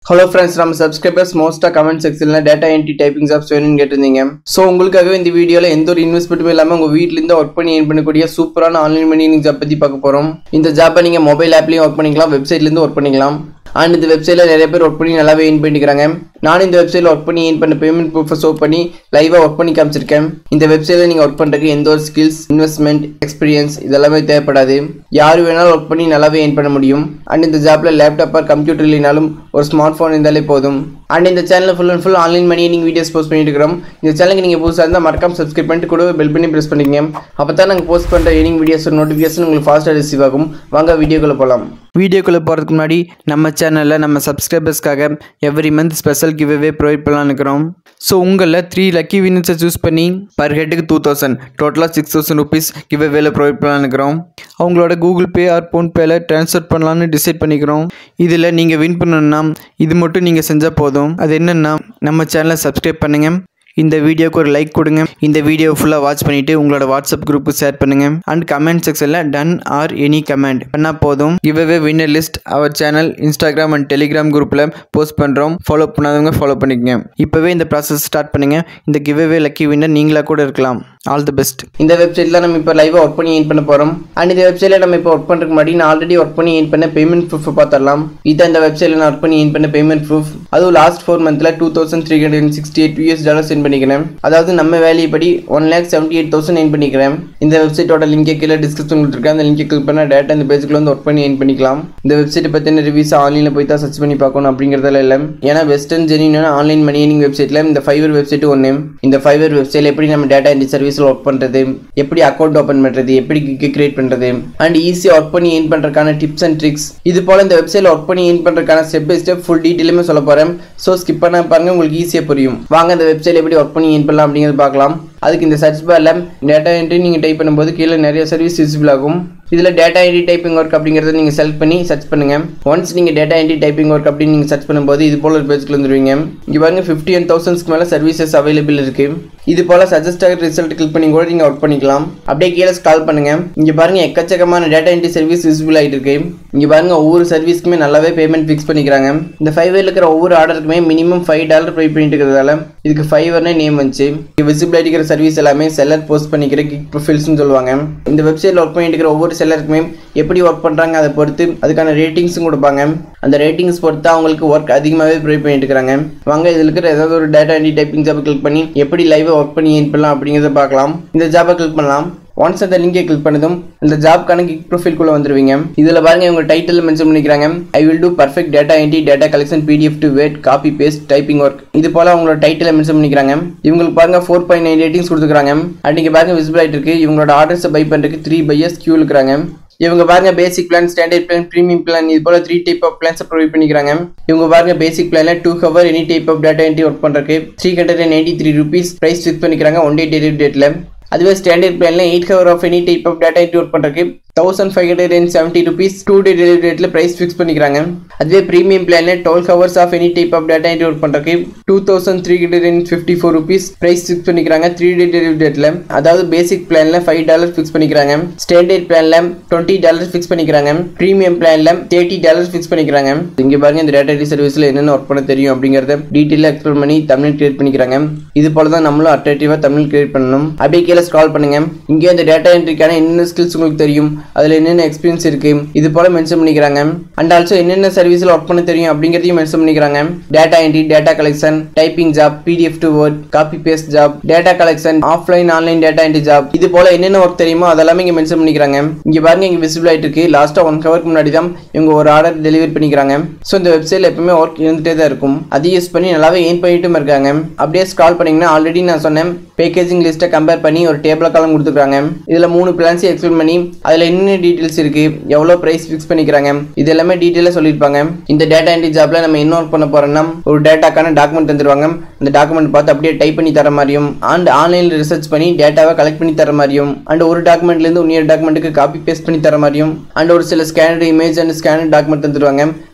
hello friends நம்ம subscribers மோஸ்ட்டாக comment செக்ஷனில் டேட்டா என்ட்ரி டைப்பிங் ஜாப்ஸ் வேணும்னு கேட்டிருந்தீங்க ஸோ உங்களுக்காகவே இந்த வீடியோவில் எந்த ஒரு இன்வெஸ்ட்மெண்ட்டும் இல்லாமல் உங்கள் வீட்டிலேருந்து ஒர்க் பண்ணி ஏர்ன் பண்ணக்கூடிய சூப்பரான ஆன்லைன் மணி ஜாப் பற்றி பார்க்க போகிறோம் இந்த ஜாப்பை நீங்கள் மொபைல் ஆப்லேயும் ஒர்க் பண்ணிக்கலாம் வெப்சைட்லேருந்து ஒர்க் பண்ணிக்கலாம் அண்ட் இந்த வெப்சைட்டில் நிறைய பேர் ஒர்க் பண்ணி நல்லாவே ஏர்ன் பண்ணிக்கிறாங்க நான் இந்த வெப்சைட்டில் ஒர்க் பண்ணி ஏர்ன் பண்ண பேமெண்ட் ப்ரூஃபை ஷோ பண்ணி லைவாக ஒர்க் பண்ணி காமிச்சிருக்கேன் இந்த வெப்சைட்டில் நீங்கள் ஒர்க் பண்ணுறதுக்கு எந்த ஒரு ஸ்கில்ஸ் இன்வெஸ்ட்மெண்ட் எக்ஸ்பீரியன்ஸ் இதெல்லாமே தேவைப்படாது யார் வேணாலும் ஒர்க் பண்ணி நல்லாவே ஏர்ன் பண்ண முடியும் அண்ட் இந்த ஜாப்பில் லேப்டாப் ஆர் கம்ப்யூட்டர் இல்லைனாலும் ஒரு ஸ்மார்ட் ஃபோன் இருந்தாலே போதும் அண்ட் இந்த சேனலில் full and full online money நீங்கள் வீடியோஸ் போஸ்ட் பண்ணிட்டு இருக்கிறோம் இந்த சேனலுக்கு நீங்கள் புதுசாக இருந்தால் மறக்காம சப்ஸ்கிரைப் பண்ணிட்டு கூட பெல் பண்ணி ப்ரெஸ் பண்ணிக்கங்க அப்போ தான் நாங்கள் போஸ்ட் பண்ணுற ஏர்னிங் வீடியோஸ் நோட்டிஃபிகேஷன் உங்களுக்கு ஃபாஸ்ட்டாக ரிசீவ் ஆகும் வாங்க வீடியோக்குள்ளே போகலாம் வீடியோக்குள்ளே போகிறதுக்கு முன்னாடி நம்ம சேனலில் நம்ம சப்ஸ்கிரைபர்ஸ்க்காக every month special giveaway provide பண்ணலாம்னு இருக்கிறோம் ஸோ உங்களில் த்ரீ லக்கி வினர்ஸை சூஸ் பண்ணி பர் ஹெட்டுக்கு டூ தௌசண்ட் டோட்டலாக சிக்ஸ் தௌசண்ட் ருபீஸ் கிவ்வேல ப்ரொவைட் பண்ணலாம்னு இருக்கிறோம் அவங்களோட கூகுள் பே ஆர் ஃபோன்பேயில் ட்ரான்ஸ்ஃபர் பண்ணலான்னு டிசைட் பண்ணிக்கிறோம் இதில் நீங்கள் வின் பண்ணணும்னா இது மட்டும் நீங்கள் செஞ்சால் போதும் அது என்னென்னா நம்ம சேனலை சப்ஸ்கிரைப் பண்ணுங்கள் இந்த வீடியோக்கு ஒரு லைக் கொடுங்க இந்த வீடியோ ஃபுல்லாக வாட்ச் பண்ணிவிட்டு உங்களோட வாட்ஸ்அப் குரூப்பு ஷேர் பண்ணுங்கள் அண்ட் கமெண்ட் செக்ஷனில் டன் ஆர் எனி கமெண்ட் பண்ணால் போதும் giveaway winner list our channel Instagram and Telegram குரூப்பில் போஸ்ட் பண்ணுறோம் ஃபாலோ பண்ணாதவங்க ஃபாலோ பண்ணிக்கங்க இப்போவே இந்த ப்ராசஸ் ஸ்டார்ட் பண்ணுங்கள் இந்த கிவ்வே லக்கி வின்னர் நீங்களாக கூட இருக்கலாம் ஆல் தி பெஸ்ட் இந்த வெப்சைட்டில் நம்ம இப்போ லைவாக ஒர்க் பண்ணி ஏன் பண்ண போகிறோம் அண்ட் இந்த வெப்சைட்டில் நம்ம இப்போ ஒர்க் பண்ணுறதுக்கு முன்னாடி நான் ஆல்ரெடி ஒர்க் பண்ணி ஏன் பண்ண பேமெண்ட் ப்ரூஃப் பார்த்துடலாம் இதான் இந்த வெப்சைட்டில் நான் ஒர்க் பண்ணி ஏன் பண்ண பேமெண்ட் ப்ரூஃப் அதுவும் லாஸ்ட் ஃபோர் மந்த்தில் two thousand three hundred sixty eight US dollar cent பண்ணிக்கிறேன் அதாவது நம்ம வேல்யூ படி one lakh seventy eight thousand ஏன் பண்ணிக்கிறேன் இந்த வெப்சைட்டோட லிங்கை கீழே டிஸ்கிரிப்ஷன் கொடுத்துருக்கேன் அந்த லிங்கை கிளிக் பண்ணால் டேட்டா இந்த பேஜுக்குள்ள வந்து ஒர்க் பண்ணி ஏன் பண்ணிக்கலாம் இந்த வெப்சைட்டை பற்றின ரிவ்யூஸ் ஆன்லைனில் போய் தான் சர்ச் பண்ணி பார்க்கணும் அப்படிங்கிறதெல்லாம் இல்லை ஏன்னா வெஸ்டர்ன் ஜெனியூனான ஆன்லைன் மணி ஏர்னிங் வெப்சைட்டில் இந்த ஃபைவர் வெப்சைட் ஒன்று இந்த ஃபைவர் வெப்சைட்டில் எப்படி நம்ம டேட்டா என்ட்ரி சர்வீஸில் ஒர்க் பண்ணுறது எப்படி அக்கௌண்ட் ஓப்பன் பண்ணுறது எப்படி கிக் கிரியேட் பண்ணுறது அண்ட் ஈஸியாக ஒர்க் பண்ணி ஏர்ன் பண்ணுறதுக்கான டிப்ஸ் அண்ட் ட்ரிக்ஸ் இது போல் இந்த வெப்சைட்டில் ஒர்க் பண்ணி ஏர்ன் பண்ணுறதுக்கான ஸ்டெப் பை ஸ்டெப் ஃபுல் டீட்டெயிலுமே சொல்ல போகிறேன் ஸோ ஸ்கிப் பண்ண பாருங்க உங்களுக்கு ஈஸியாக புரியும் வாங்க இந்த வெப்சைட் எப்படி ஒர்க் பண்ணி ஏர்ன் பண்ணலாம் அப்படிங்கிறது பார்க்கலாம் அதுக்கு இந்த சர்ச் பாரில் டேட்டா என்ட்ரி நீங்கள் டைப் பண்ணும்போது கீழே நிறைய சர்வீஸ் விசிபிள் ஆகும் இதில் டேட்டா என்ட்ரி டைப்பிங் ஒர்க் அப்படிங்கிறத நீங்கள் செலக்ட் பண்ணி சர்ச் பண்ணுங்கள் ஒன்ஸ் நீங்கள் டேட்டா என்ட்ரி டைப்பிங் ஒர்க் அப்படின்னு நீங்கள் சர்ச் பண்ணும்போது இது போல் ஒரு பேஜ்க்கு வந்துருவீங்க இங்கே பாருங்க ஃபிஃப்டி ஒன் தௌசண்ட்ஸ்க்கு மேலே சர்வீசஸ் அவைலபிள் இருக்குது இது போல் சஜஸ்ட் ஆகிற ரிசல்ட் கிளிக் பண்ணி கூட நீங்கள் ஒர்க் பண்ணிக்கலாம் அப்படியே கீழே ஸ்கால் பண்ணுங்கள் இங்கே பாருங்க எக்கச்சக்கமான டேட்டா என்ட்ரி சர்வீஸ் விசிபிள் ஆகிட்டு இருக்கு இங்கே பாருங்க ஒவ்வொரு சர்வீஸ்க்குமே நல்லாவே பேமெண்ட் ஃபிக்ஸ் பண்ணிக்கிறாங்க இந்த ஃபைவ் இருக்கிற ஒவ்வொரு ஆர்டருக்குமே மினிமம் ஃபைவ் டாலர் பே பண்ணிட்டு இருக்கிறதால இதுக்கு ஃபைவர்னே நேம் வந்துச்சு இங்கே விசிபிள் ஆகிக்கிற சர்வீஸ் எல்லாமே செல்லர் போஸ்ட் பண்ணிக்கிற கிக் ப்ரொஃபைல்ஸ்னு சொல்லுவாங்க இந்த வெப்சைட்டில் ஒர்க் பண்ணிட்டு இருக்கிற ஒவ்வொரு செல்லருக்குமே எப்படி ஒர்க் பண்ணுறாங்க அதை பொறுத்து அதுக்கான ரேட்டிங்ஸும் கொடுப்பாங்க அந்த ரேட்டிங்ஸ் பொறுத்து அவங்களுக்கு ஒர்க் அதிகமாகவே ப்ரொவைட் பண்ணிட்டு இருக்கிறாங்க வாங்க இதில் இருக்கிற ஏதாவது ஒரு டேட்டா என்ட்ரி டைப்பிங் ஜாப்பை கிளிக் பண்ணி எப்படி லைவாக ஒர்க் பண்ணி ஏன் பண்ணலாம் அப்படிங்கிறத பார்க்கலாம் இந்த ஜாப்பை கிளிக் பண்ணலாம் ஒன்ஸ் அந்த லிங்கை கிளிக் பண்ணதும் இந்த ஜாப்க்கான கிக் ப்ரொஃபைல்குள்ளே வந்துருவீங்க இதில் பாருங்க இவங்க டைட்டில் மென்ஷன் பண்ணிக்கிறாங்க I will do perfect data entry data collection PDF to word copy paste typing work இது போல அவங்களோட டைட்டில் மென்ஷன் பண்ணிக்கிறாங்க இவங்களுக்கு பாருங்க ஃபோர் பாயிண்ட் நைன் ரேட்டிங்ஸ் கொடுத்துருக்காங்க அண்ட் இங்கே பாருங்க விசிபிள் ஆகிட்டு இருக்கு இவங்களோட ஆர்டர்ஸை பை பண்ணுறதுக்கு த்ரீ பையர்ஸ் கியூ இருக்கிறாங்க இவங்க பாருங்க basic plan standard plan premium plan இது போல three type of plans provide பண்ணிக்கிறாங்க இவங்க பாருங்க பேசிக் பிளான்ல two hour any type of data entry work பண்றதுக்கு three hundred and eighty three rupees price fix பண்ணிக்கிறாங்க ஒன் டே டெலிவரி டேட்ல அதுவே ஸ்டாண்டர்ட் பிளான்ல eight hour of any type of data entry work பண்றதுக்கு thousand five hundred and seventy rupees two day delivery ரேட்டில் price fix பண்ணிக்கிறாங்க அதுவே premium பிளான்ல twelve hours of any type of data entry work பண்ணுறதுக்கு two thousand three hundred and fifty four rupees price fix பண்ணிக்கிறாங்க three day delivery டேட்டில் அதாவது basic பிளான்ல five dollar fix பண்ணிக்கிறாங்க ஸ்டாண்டர்ட் பிளான்ல டுவெண்ட்டி டாலர் ஃபிக்ஸ் பண்ணிக்கிறாங்க premium பிளான்ல thirty dollar fix பண்ணிக்கிறாங்க இங்கே பாருங்க இந்த டேட்டா என்ட்ரி சர்வீஸில் என்னென்ன ஒர்க் பண்ண தெரியும் அப்படிங்கிறத டீட்டெயிலாக எக்ஸ்பிளைன் பண்ணி தமிழ் கிரியேட் பண்ணிக்கிறாங்க இது போல தான் நம்மளும் அட்ராக்டிவாக தமிழ் கிரியேட் பண்ணணும் அப்படியே கீழே ஸ்கால் பண்ணுங்க இங்கே இந்த டேட்டா என்ட்ரிக்கான என்னென்ன ஸ்கில்ஸ் உங்களுக்கு தெரியும் அதில் என்னென்ன எக்ஸ்பீரியன்ஸ் இருக்கு இது போல மென்ஷன் பண்ணிக்கிறாங்க அண்ட் ஆல்சோ என்னென்ன சர்வீஸில் ஒர்க் பண்ண தெரியும் அப்படிங்கிறதையும் மென்ஷன் பண்ணிக்கிறாங்க data entry data collection typing job PDF to word copy paste job data collection offline online data entry job இது போல என்னென்ன ஒர்க் தெரியுமோ அதெல்லாமே இங்கே மென்ஷன் பண்ணிக்கிறாங்க இங்கே பாருங்க இங்கே விசிபிள் ஆயிட்டு இருக்கு லாஸ்ட்டாக ஒன் ஹவருக்கு முன்னாடி தான் இவங்க ஒரு ஆர்டர் டெலிவரி பண்ணிக்கிறாங்க ஸோ இந்த வெப்சைட்ல எப்பவுமே ஒர்க் இருந்துகிட்டே தான் இருக்கும் அதை யூஸ் பண்ணி நல்லாவே ஏன் பண்ணிட்டும் இருக்காங்க அப்படியே ஸ்க்ரால் பண்ணீங்கன்னா ஆல்ரெடி நான் சொன்னேன் பேக்கேஜிங் லிஸ்ட்டை கம்பேர் பண்ணி ஒரு டேபிள் காலம் கொடுத்துருக்காங்க இதில் மூணு பிளான்ஸையும் எக்ஸ்பிளைன் பண்ணி அதில் என்னென்ன டீட்டெயில்ஸ் இருக்கு எவ்வளோ ப்ரைஸ் ஃபிக்ஸ் பண்ணிக்கிறாங்க இது எல்லாமே டீட்டெயிலாக சொல்லியிருப்பாங்க இந்த டேட்டா என்ட்ரி ஜாப்ல நம்ம என்ன ஒர்க் பண்ண போறோம்னா ஒரு டேட்டாக்கான டாக்குமெண்ட் தந்துருவாங்க அந்த டாக்குமெண்ட் பார்த்து அப்படியே டைப் பண்ணி தர மாதிரியும் அண்ட் ஆன்லைனில் ரிசர்ச் பண்ணி டேட்டாவை கலெக்ட் பண்ணி தர மாதிரியும் அண்ட் ஒரு டாக்குமெண்ட்லேருந்து இன்னொரு டாக்குமெண்ட்டுக்கு காப்பி பேஸ்ட் பண்ணி தர மாதிரியும் அண்ட் ஒரு சில scanner image and scanner document தந்துருவாங்க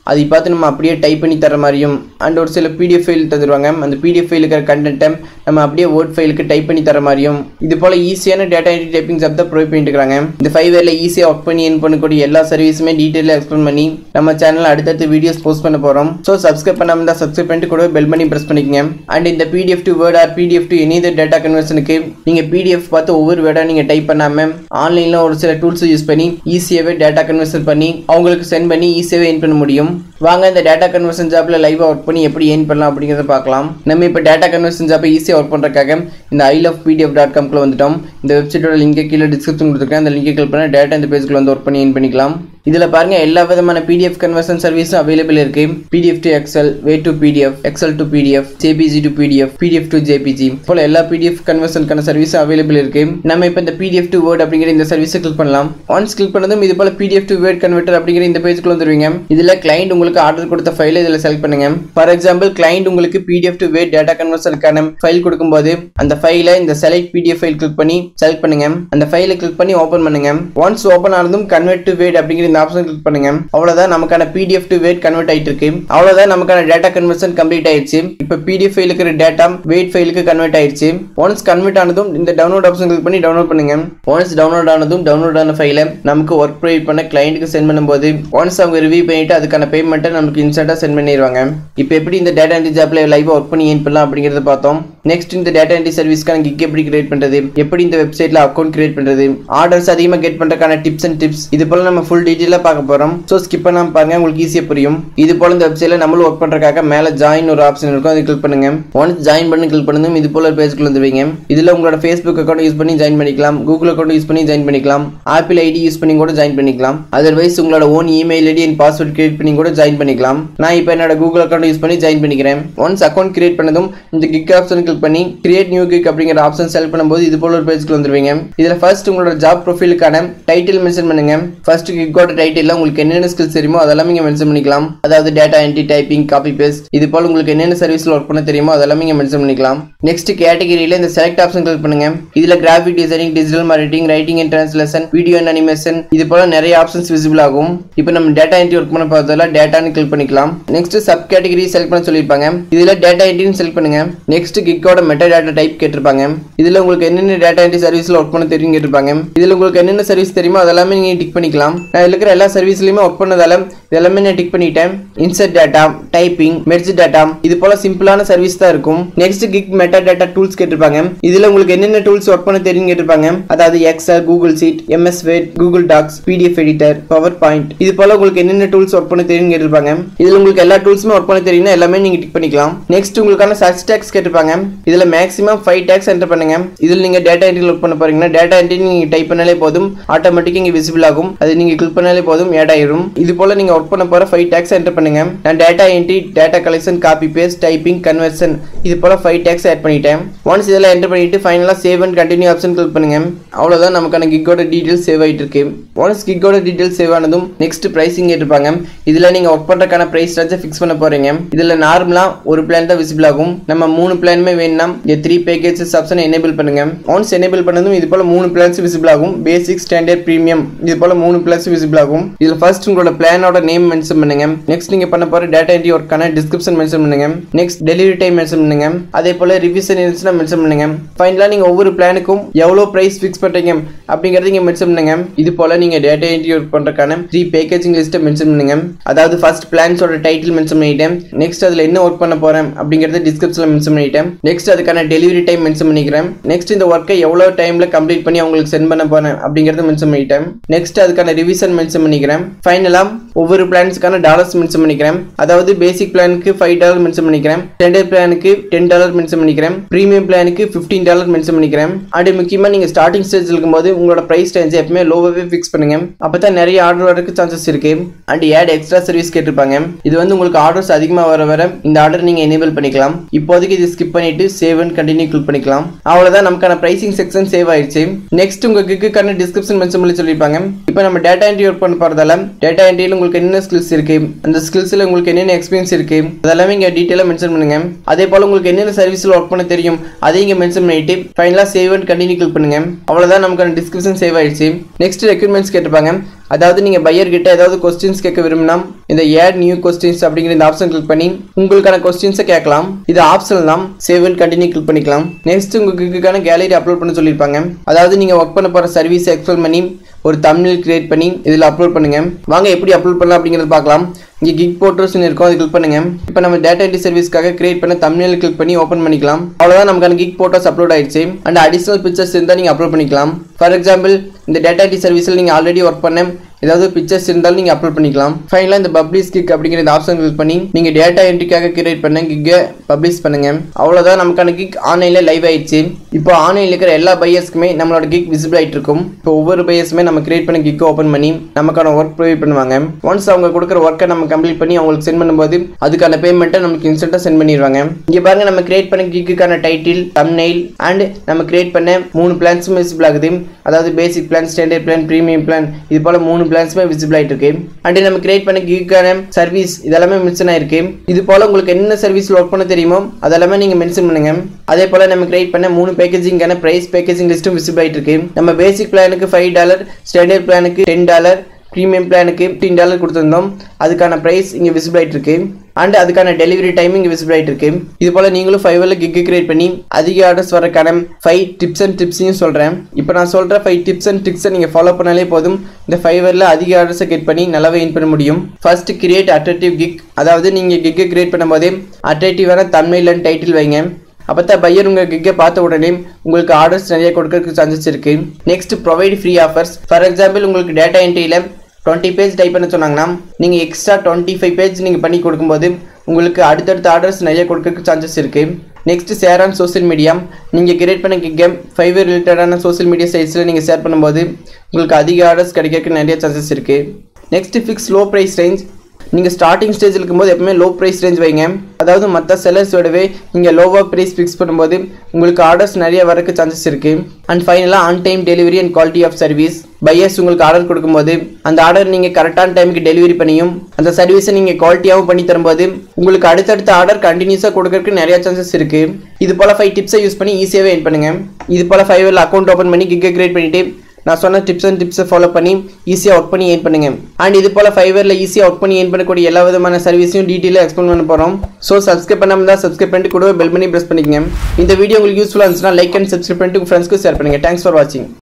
அதை பார்த்து நம்ம அப்படியே டைப் பண்ணி தர மாதிரியும் அண்ட் ஒரு சில பிடிஎஃப் ஃபைல் தந்துருவாங்க அந்த பிடிஎஃப் ஃபைல் இருக்கிற கண்டென்ட்டை நம்ம அப்படியே வேர்ட் ஃபைலுக்கு டைப் பண்ணி தர மாதிரியும் இது போல் ஈஸியான டேட்டா என்ட்ரி டைப்பிங் ஜாப் தான் ப்ரொவைட் பண்ணிட்டு இருக்காங்க இந்த ஃபைவ் இயரில் ஈஸியாக ஒர்க் பண்ணி என் பண்ணக்கூடிய எல்லா சர்வீஸுமே டீட்டெயிலாக எக்ஸ்பிளைன் பண்ணி நம்ம சேனலில் அடுத்தடுத்து வீடியோஸ் போஸ்ட் பண்ண போகிறோம் ஸோ சப்ஸ்கிரைப் பண்ணாமல் தான் சப்ஸ்கிரைப் பண்ணிட்டு கூட பெல் பண்ணி ப்ரெஸ் பண்ணிக்கங்க அண்ட் இந்த PDF to word or PDF to any data கன்வர்ஷனுக்கு நீங்கள் பிடிஎஃப் பார்த்து ஒவ்வொரு வேர்டாக நீங்கள் டைப் பண்ணாமல் ஆன்லைனில் ஒரு சில டூல்ஸ் யூஸ் பண்ணி ஈஸியாகவே டேட்டா கன்வர்ஷன் பண்ணி அவங்களுக்கு சென்ட் பண்ணி ஈஸியாகவே என் பண்ண முடியும் வாங்க இந்த டேட்டா கன்வர்ஷன் ஜாப்பில் லைவாக ஒர்க் பண்ணி எப்படி ஏன் பண்ணலாம் அப்படிங்கிறத பார்க்கலாம் நம்ம இப்போ டேட்டா கன்வர்ஷன் ஜாப்பை ஈஸியாக ஒர்க் பண்ணுறதுக்காக இந்த ஐ லவ் பிடிஎஃப் டாட் காம்க்குள்ள வந்துட்டோம் இந்த வெப்சைட்டோட லிங்கை கீழே டிஸ்கிரிப்ஷன் கொடுத்துருக்கேன் அந்த லிங்கை கிளிக் பண்ணால் டேட்டா இந்த பேஜுக்குள்ள வந்து ஒர்க் பண்ணி ஏன் பண்ணிக்கலாம் இதில் பாருங்க எல்லா விதமான பிடிஎஃப் கன்வர்ஷன் சர்வீஸும் அவைலபிள் இருக்கு பிடிஎஃப் டு எக்ஸல் வே to PDF Excel to PDF JPG to PDF PDF to JPG போல எல்லா பிடிஎஃப் கன்வர்ஷனுக்கான சர்வீஸும் அவைலபிள் இருக்கு நம்ம இப்போ இந்த பிடிஎஃப் டு வேர்ட் அப்படிங்கிற இந்த சர்வீஸை கிளிக் பண்ணலாம் ஒன்ஸ் கிளிக் பண்ணதும் இது போல பிடிஎஃப் டு வேர்ட் கன்வெர்டர் அப்படிங்கிற இந்த பேஜுக்குள்ள வந்துருவீங்க இதில் கிளைண்ட் உங்களுக்கு ஆர்டர் கொடுத்த ஃபைலை இதில் செலக்ட் பண்ணுங்க ஃபார் எக்ஸாம்பிள் கிளைண்ட் உங்களுக்கு பிடிஎஃப் டு வேர்ட் டேட்டா கன்வர்ஷனுக்கான ஃபைல் கொடுக்கும்போது அந்த ஃபைலை இந்த செலக்ட் பிடிஎஃப் ஃபைல் கிளிக் பண்ணி செலக்ட் பண்ணுங்க அந்த ஃபைலை கிளிக் பண்ணி ஓப்பன் பண்ணுங்க ஒன்ஸ் ஓப்பன் ஆனதும் கன்வெர்ட் டு வேர்ட் அப்படிங்கிற இந்த ஆப்ஷன் கிளிக் பண்ணுங்க அவ்வளவுதான் நமக்கான பிடிஎஃப் டு வேட் கன்வெர்ட் ஆயிட்டு இருக்கு அவ்வளவுதான் நமக்கான டேட்டா கன்வர்ஷன் கம்ப்ளீட் ஆயிடுச்சு இப்போ பிடிஎஃப் ஃபைல் இருக்கிற டேட்டா வெயிட் ஃபைலுக்கு கன்வெர்ட் ஆயிடுச்சு ஒன்ஸ் கன்வெர்ட் ஆனதும் இந்த டவுன்லோட் ஆப்ஷன் கிளிக் பண்ணி டவுன்லோட் பண்ணுங்க ஒன்ஸ் டவுன்லோட் ஆனதும் டவுன்லோட் ஆன ஃபைலை நமக்கு ஒர்க் ப்ரொவைட் பண்ண கிளைண்ட்டுக்கு சென்ட் பண்ணும்போது ஒன்ஸ் அவங்க ரிவ்யூ பண்ணிட்டு அதுக்கான பேமெண்ட்டை நமக்கு இன்ஸ்டன்ட்டாக சென்ட் பண்ணிடுவாங்க இப்போ எப்படி இந்த டேட்டா என்ட்ரி ஜாப்ல லைவாக ஒர்க் பண்ணி ஏன் பண்ணலாம் அப்படிங்கிறத பார்த்தோம் நெக்ஸ்ட் இந்த டேட்டா என்ட்ரி சர்வீஸ்க்கான கிக் எப்படி கிரியேட் பண்றது எப்படி இந்த வெப்சைட்ல அக்கௌண்ட் கிரியேட் பண்றது ஆர்டர்ஸ் அதிகமாக கெட் பண்றதுக்கான டிப்ஸ் அண்ட் டிப்ஸ் இது போல நம்ம ஃபுல் டீட்டெயிலாக பார்க்க போறோம் ஸோ ஸ்கிப் பண்ணாம பாருங்க உங்களுக்கு ஈஸியாக புரியும் இது போல இந்த வெப்சைட்ல நம்மளும் ஒர்க் பண்றதுக்காக மேல ஜாயின் ஒரு ஆப்ஷன் இருக்கும் அதை கிளிக் பண்ணுங்க ஒன்ஸ் ஜாயின் பண்ணி கிளிக் பண்ணதும் இது போல ஒரு பேஜ்க்குள்ள வந்துருவீங்க இதுல உங்களோட ஃபேஸ்புக் அக்கௌண்ட் யூஸ் பண்ணி ஜாயின் பண்ணிக்கலாம் கூகுள் அக்கௌண்ட் யூஸ் பண்ணி ஜாயின் பண்ணிக்கலாம் ஆப்பிள் ஐடி யூஸ் பண்ணி கூட ஜாயின் பண்ணிக்கலாம் அதர்வைஸ் உங்களோட own email ID and password create பண்ணி கூட ஜாயின் பண்ணிக்கலாம் நான் இப்போ என்னோட கூகுள் அக்கௌண்ட் யூஸ் பண்ணி ஜாயின் பண்ணிக்கிறேன் ஒன்ஸ் அக்கௌண்ட் கிரியேட் பண்ணதும் இந்த கிக் ஆப்ஷன் கிளிக் பண்ணி கிரியேட் நியூ கிக் அப்படிங்கிற ஆப்ஷன் செலக்ட் பண்ணும்போது இது போல ஒரு பேஜ்க்கு வந்துருவீங்க இதுல ஃபர்ஸ்ட் உங்களோட ஜாப் ப்ரொஃபைலுக்கான டைட்டில் மென்ஷன் பண்ணுங்க ஃபர்ஸ்ட் கிக்கோட டைட்டில் உங்களுக்கு என்னென்ன ஸ்கில்ஸ் தெரியுமோ அதெல்லாம் நீங்க மென்ஷன் பண்ணிக்கலாம் அதாவது data entry typing copy paste இது போல உங்களுக்கு என்னென்ன சர்வீஸ்ல ஒர்க் பண்ண தெரியுமோ அதெல்லாம் நீங்க மென்ஷன் பண்ணிக்கலாம் நெக்ஸ்ட் கேட்டகரியில இந்த செலக்ட் ஆப்ஷன் கிளிக் பண்ணுங்க இதுல graphic designing digital marketing writing and translation video and animation இது போல நிறைய ஆப்ஷன்ஸ் விசிபிள் ஆகும் இப்போ நம்ம டேட்டா என்ட்ரி ஒர்க் பண்ண பார்த்ததுல டேட்டான்னு கிளிக் பண்ணிக்கலாம் நெக்ஸ்ட் சப் கேட்டகரி செலக்ட் பண்ண சொல்லியிருப்பாங்க இதுல டேட்டா என்ட்ரின்னு செலக்ட் பண்ணுங்க நெக்ஸ்ட் கிக்கோட மெட்டா டேட்டா டைப் கேட்டிருப்பாங்க இதுல உங்களுக்கு என்னென்ன டேட்டா என்ட்ரி சர்வீஸ்ல ஒர்க் பண்ண தெரியும் கேட்டிருப்பாங்க இதுல உங்களுக்கு என்னென்ன சர்வீஸ் தெரியுமோ அதெல்லாமே நீங்க டிக் பண்ணிக்கலாம் நான் இதுல இருக்கிற எல்லா சர்வீஸ்லயுமே ஒர்க் பண்ணதால இதெல்லாமே நான் டிக் பண்ணிட்டேன் insert data typing merge data இது போல சிம்பிளான சர்வீஸ் தான் இருக்கும் next gig metadata tools கேட்டிருப்பாங்க இதுல உங்களுக்கு என்னென்ன டூல்ஸ் ஒர்க் பண்ண தெரியும் கேட்டிருப்பாங்க அதாவது Excel Google sheet MS word Google docs PDF editor PowerPoint இது போல உங்களுக்கு என்னென்ன டூல்ஸ் ஒர்க் பண்ண தெரியும் கேட்டிருப்பாங்க இதுல உங்களுக்கு எல்லா டூல்ஸுமே ஒர்க் பண்ண தெரியும்னா எல்லாமே நீங்க டிக் பண்ணிக்கலாம் நெக்ஸ்ட் உங்களுக்கான சர்ச் டேக்ஸ் கேட்டிருப்பாங்க இதுல மேக்ஸிமம் ஃபைவ் டேக்ஸ் என்டர் பண்ணுங்க இதுல நீங்க டேட்டா என்ட்ரி ஒர்க் பண்ண போறீங்கன்னா டேட்டா என்ட்ரி நீங்க டைப் பண்ணாலே போதும் ஆட்டோமேட்டிக் இங்க விசிபிள் ஆகும் அது நீங்க கிளிக் பண்ணாலே போதும் ஆட் ஆயிரும் இது போல நீங்க ஒர்க் பண்ண போற ஃபைவ் டேக்ஸ் என்டர் பண்ணுங்க நான் data entry data collection copy paste typing conversion இது போல ஃபைவ் டேக்ஸ் ஆட் பண்ணிட்டேன் ஒன்ஸ் இதெல்லாம் என்டர் பண்ணிட்டு ஃபைனலா save and continue option click பண்ணுங்க அவ்வளவுதான் நமக்கான கிக்கோட டீடைல்ஸ் சேவ் ஆயிட்டு இருக்கு ஒன்ஸ் கிக்கோட டீடைல்ஸ் சேவ் ஆனதும் நெக்ஸ்ட் பிரைசிங் கேட்டிருப்பாங்க இதுல நீங்க ஒர்க் பண்றதுக்கான பிரைஸ் ரேஞ்சை ஃபிக்ஸ் பண்ண போறீங்க இதுல நார்மலா ஒரு பிளான் தான் விசிபிள் ஆகும் நம்ம மூணு பிளானுமே வேணும்னா இந்த த்ரீ பேக்கேஜஸ் ஆப்ஷன் எனேபிள் பண்ணுங்க ஒன்ஸ் எனேபிள் பண்ணதும் இது போல மூணு பிளான்ஸ் விசிபிள் ஆகும் பேசிக் ஸ்டாண்டர்ட் பிரீமியம் இது போல மூணு பிளான்ஸ் விசிபிள் ஆகும் இதுல ஃபர்ஸ்ட் உங்களோட பிளானோட நேம் மென்ஷன் பண்ணுங்க நெக்ஸ்ட் நீங்க பண்ண போற டேட்டா என்ட்ரி ஒர்க்கான டிஸ்கிரிப்ஷன் மென்ஷன் பண்ணுங்க நெக்ஸ்ட் டெலிவரி டைம் மென்ஷன் பண்ணுங்க அதே போல ரிவிஷன் இருந்துச்சுன்னா மென்ஷன் பண்ணுங்க ஃபைனலா நீங்க ஒவ்வொரு பிளானுக்கும் எவ்வளவு பிரைஸ் ஃபிக்ஸ் பண்றீங்க அப்படிங்கறத நீங்க மென்ஷன் பண்ணுங்க இது போல நீங்க டேட்டா என்ட்ரி ஒர்க் பண்றதுக்கான த்ரீ பேக்கேஜிங் லிஸ்ட்டை மென்ஷன் பண்ணுங்க அதாவது ஃபர்ஸ்ட் பிளான்ஸோட டைட்டில் மென்ஷன் பண்ணிட்டேன் நெக்ஸ்ட் அதுல என்ன ஒர்க் பண்ண போறேன் அப்படிங்கறத டிஸ்கிரிப்ஷன்ல மென்ஷன் பண்ணிட்டேன் நெக்ஸ்ட் அதுக்கான டெலிவரி டைம் மென்ஷன் பண்ணிக்கிறேன் நெக்ஸ்ட் இந்த ஒர்க்கை எவ்வளவு டைம்ல கம்ப்ளீட் பண்ணி அவங்களுக்கு சென்ட் பண்ண போறேன் அப்படிங்கறத மென்ஷன் பண்ணிட்டேன் நெக்ஸ்ட் அதுக்கான ரிவிஷன் மென்ஷன் பண்ணிக்கிறேன் ஃபைனலா ஒவ்வொரு பிளான்ஸ்க்கான டாலர்ஸ் மென்ஷன் பண்ணிக்கிறேன் அதாவது பேசிக் பிளானுக்கு ஃபைவ் டாலர் மென்ஷன் பண்ணிக்கிறேன் ஸ்டாண்டர்ட் பிளானுக்கு டென் டாலர் மென்ஷன் பண்ணிக்கிறேன் ப்ரீமியம் பிளானுக்கு ஃபிஃப்டீன் டாலர் மென்ஷன் பண்ணிக்கிறேன் அண்ட் முக்கியமா நீங்க ஸ்டார்டிங் ஸ்டேஜ் இருக்கும்போது உங்களோட பிரைஸ் ரேஞ்ச் எப்பவுமே லோவாகவே ஃபிக்ஸ் பண்ணுங்க அப்பதான் நிறைய ஆர்டர் வரதுக்கு சான்சஸ் இருக்கு அண்ட் ஆட் எக்ஸ்ட்ரா சர்வீஸ் கேட்டிருப்பாங்க இது வந்து உங்களுக்கு ஆர்டர்ஸ் அதிகமாக வர வர இந்த ஆர்டர் நீங்க எனேபிள் பண்ணிக்கலாம் இப்போதைக்கு இது ஸ்கிப் பண்ணிட்டு சேவ் அண்ட் கண்டினியூ கிளிக் பண்ணிக்கலாம் அவ்வளவுதான் நமக்கான பிரைசிங் செக்ஷன் சேவ் ஆயிடுச்சு நெக்ஸ்ட் உங்க கிக்குக்கான டிஸ்கிரிப்ஷன் மென்ஷன் பண்ணி சொல்லியிருப்பாங்க இப்போ நம்ம டேட்டா என்ட்ரி ஒர்க் பண்ண போறதால டேட்டா என்ட்ரியில் உங்களுக்கு என்ன ஸ்கில்ஸ் இருக்கு அந்த ஸ்கில்ஸில் உங்களுக்கு என்னென்ன எக்ஸ்பீரியன்ஸ் இருக்கு அதெல்லாமே இங்கே டீட்டெயிலாக மென்ஷன் பண்ணுங்க அதே போல் உங்களுக்கு என்னென்ன சர்வீஸில் ஒர்க் பண்ண தெரியும் அதையும் இங்கே மென்ஷன் பண்ணிட்டு ஃபைனலாக சேவ் அண்ட் கண்டினியூ கிளிக் பண்ணுங்க அவ்வளோதான் நமக்கான டிஸ்கிரிப்ஷன் சேவ் ஆயிடுச்சு நெக்ஸ்ட் ரெக்யூர்மெண்ட்ஸ் கேட்டிருப்பாங்க அதாவது நீங்கள் பையர் கிட்ட ஏதாவது கொஸ்டின்ஸ் கேட்க விரும்பினா இந்த ஏட் நியூ கொஸ்டின்ஸ் அப்படிங்கிற இந்த ஆப்ஷன் கிளிக் பண்ணி உங்களுக்கான கொஸ்டின்ஸை கேட்கலாம் இது ஆப்ஷனல் தான் சேவ் அண்ட் கண்டினியூ கிளிக் பண்ணிக்கலாம் நெக்ஸ்ட் உங்களுக்கான கேலரி அப்லோட் பண்ண சொல்லியிருப்பாங்க அதாவது நீங்கள் ஒர்க் பண்ண போகிற சர்வீஸ் எக்ஸ்பிளைன் பண்ணி ஒரு தமிழ் கிரியேட் பண்ணி இதில் அப்லோட் பண்ணுங்க வாங்க எப்படி அப்லோட் பண்ணலாம் அப்படிங்கிறத பார்க்கலாம் இங்கே கிக் போட்டோஸ்னு இருக்கும் அது கிளிக் பண்ணுங்க இப்போ நம்ம டேட்டா என்ட்ரி சர்வீஸ்க்காக கிரியேட் பண்ண தமிழில் கிளிக் பண்ணி ஓப்பன் பண்ணிக்கலாம் அவ்வளோதான் நமக்கான கிக் போட்டோஸ் அப்லோட் ஆயிடுச்சு அண்ட் அடிஷனல் பிக்சர்ஸ் இருந்தால் நீங்கள் அப்லோட் பண்ணிக்கலாம் ஃபார் எக்ஸாம்பிள் இந்த டேட்டா என்ட்ரி சர்வீஸில் நீங்கள் ஆல்ரெடி ஒர்க் பண்ண ஏதாவது பிக்சர்ஸ் இருந்தாலும் நீங்கள் அப்லோட் பண்ணிக்கலாம் ஃபைனலாக இந்த பப்ளிஷ் கிக் அப்படிங்கிற இந்த ஆப்ஷன் கிளிக் பண்ணி நீங்கள் டேட்டா என்ட்ரிக்காக கிரியேட் பண்ண கிக்கை பப்ளிஷ் பண்ணுங்க அவ்வளோதான் நமக்கான கிக் ஆன்லைனில் லைவ் ஆயிடுச்சு இப்போ ஆன்லைனில் இருக்கிற எல்லா பையர்ஸ்க்குமே நம்மளோட கிக் விசிபிள் ஆகிட்டு இருக்கும் இப்போ ஒவ்வொரு பையர்ஸுமே நம்ம கிரியேட் பண்ண கிக்கை ஓப்பன் பண்ணி நமக்கான ஒர்க் ப்ரொவைட் பண்ணுவாங்க ஒன்ஸ் அவங்க கொடுக்குற ஒர்க்கை நம்ம கம்ப்ளீட் பண்ணி அவங்களுக்கு சென்ட் பண்ணும்போது அதுக்கான பேமெண்ட்டை நமக்கு இன்ஸ்டன்ட்டாக சென்ட் பண்ணிடுவாங்க இங்கே பாருங்க நம்ம கிரியேட் பண்ண கிக்குக்கான டைட்டில் தம்னெயில் அண்ட் நம்ம கிரியேட் பண்ண மூணு பிளான்ஸும் விசிபிள் ஆகுது அதாவது basic plan standard plan premium plan இது போல மூணு பிளான்ஸுமே விசிபிள் ஆகிட்டு இருக்கு அண்ட் நம்ம கிரியேட் பண்ண கிக்கான சர்வீஸ் இதெல்லாமே மென்ஷன் ஆயிருக்கு இது போல உங்களுக்கு என்ன சர்வீஸ் ஒர்க் பண்ண தெரியுமோ அதெல்லாமே நீங்க மென்ஷன் பண்ணுங்க அதே போல நம்ம கிரியேட் பண்ண மூணு பேக்கேஜிங்கான பிரைஸ் பேக்கேஜிங் லிஸ்ட்டும் விசிபிள் ஆயிட்டு இருக்கு நம்ம பேசிக் பிளானுக்கு ஃபைவ் டாலர் ஸ்டாண்டர்ட் பிளானுக்கு டென் டாலர் ப்ரீமியம் பிளானுக்கு ஃபிஃப்டீன் டாலர் கொடுத்துருந்தோம் அதுக்கான ப்ரைஸ் இங்கே விசிபிள் ஆகிட்டு இருக்கு அண்ட் அதுக்கான டெலிவரி டைம் இங்கே விசிபிள் ஆகிட்டு இருக்கு இது போல் நீங்களும் ஃபைவரில் கிக் கிரியேட் பண்ணி அதிக ஆர்டர்ஸ் வரக்கான ஃபைவ் டிப்ஸ் அண்ட் டிப்ஸையும் சொல்கிறேன் இப்போ நான் சொல்கிற ஃபைவ் டிப்ஸ் அண்ட் ட்ரிக்ஸை நீங்கள் ஃபாலோ பண்ணாலே போதும் இந்த ஃபைவரில் அதிக ஆர்டர்ஸை கெட் பண்ணி நல்லாவே வின் பண்ண முடியும் ஃபர்ஸ்ட் கிரியேட் அட்ராக்டிவ் கிக் அதாவது நீங்கள் கிக்கை கிரியேட் பண்ணும்போதே அட்ராக்டிவான தமிழ் அண்ட் டைட்டில் வைங்க அப்போ தான் பையர் உங்கள் கிக்கை பார்த்த உடனே உங்களுக்கு ஆர்டர்ஸ் நிறைய கொடுக்கறதுக்கு சான்சஸ் இருக்குது next provide free offers for example உங்களுக்கு டேட்டா என்ட்ரியில் டுவெண்ட்டி பேஜ் டைப் பண்ண சொன்னாங்கன்னா நீங்கள் எக்ஸ்ட்ரா டுவெண்ட்டி ஃபைவ் பேஜ் நீங்கள் பண்ணி கொடுக்கும்போது உங்களுக்கு அடுத்தடுத்த ஆர்டர்ஸ் நிறைய கொடுக்கறதுக்கு சான்சஸ் இருக்குது next share on social media நீங்கள் கிரியேட் பண்ண கிக்க ஃபைவ் ரிலேட்டடான சோஷியல் மீடியா சைட்ஸில் நீங்கள் ஷேர் பண்ணும்போது உங்களுக்கு அதிக ஆர்டர்ஸ் கிடைக்கிறதுக்கு நிறைய சான்சஸ் இருக்குது next fix low price range நீங்கள் ஸ்டார்டிங் ஸ்டேஜில் இருக்கும்போது எப்பவுமே லோ ப்ரைஸ் ரேஞ்ச் வைங்க அதாவது மற்ற செல்லர்ஸோடவே நீங்கள் லோவாக ப்ரைஸ் ஃபிக்ஸ் பண்ணும்போது உங்களுக்கு ஆர்டர்ஸ் நிறைய வரக்கு சான்சஸ் இருக்குது அண்ட் ஃபைனலாக on time delivery and quality of service buyers உங்களுக்கு ஆர்டர் கொடுக்கும்போது அந்த ஆர்டர் நீங்கள் கரெக்டான டைமுக்கு டெலிவரி பண்ணியும் அந்த சர்வீஸை நீங்கள் குவாலிட்டியாகவும் பண்ணி தரும்போது உங்களுக்கு அடுத்தடுத்த ஆர்டர் கண்டினியூஸாக கொடுக்கறதுக்கு நிறைய சான்சஸ் இருக்குது இது போல் ஃபைவ் டிப்ஸை யூஸ் பண்ணி ஈஸியாகவே என் பண்ணுங்கள் இது போல் ஃபைவ் அக்கௌண்ட் ஓப்பன் பண்ணி கிக்கை கிரியேட் பண்ணிவிட்டு நான் சொன்ன டிப்ஸ் அண்ட் டிப்ஸை ஃபாலோ பண்ணி ஈஸியாக ஒர்க் பண்ணி ஏன் பண்ணுங்க அண்ட் இது போல் ஃபைவரில் ஈஸியாக ஒர்க் பண்ணி ஏன் பண்ணக்கூடிய எல்லா விதமான சர்வீஸையும் டீட்டெயிலாக எக்ஸ்பிளைன் பண்ண போகிறோம் ஸோ சப்ஸ்கிரைப் பண்ணாமல் தான் சப்ஸ்கிரைப் பண்ணிட்டு கூட பெல் பண்ணி ப்ரெஸ் பண்ணிக்கங்க இந்த வீடியோ உங்களுக்கு யூஸ்ஃபுல்லாக இருந்துச்சுன்னா லைக் அண்ட் சப்ஸ்கிரைப் பண்ணிட்டு உங்கள் ஃப்ரெண்ட்ஸ்க்கு ஷேர் பண்ணுங்கள் தேங்க்ஸ் ஃபார் வாட்சிங்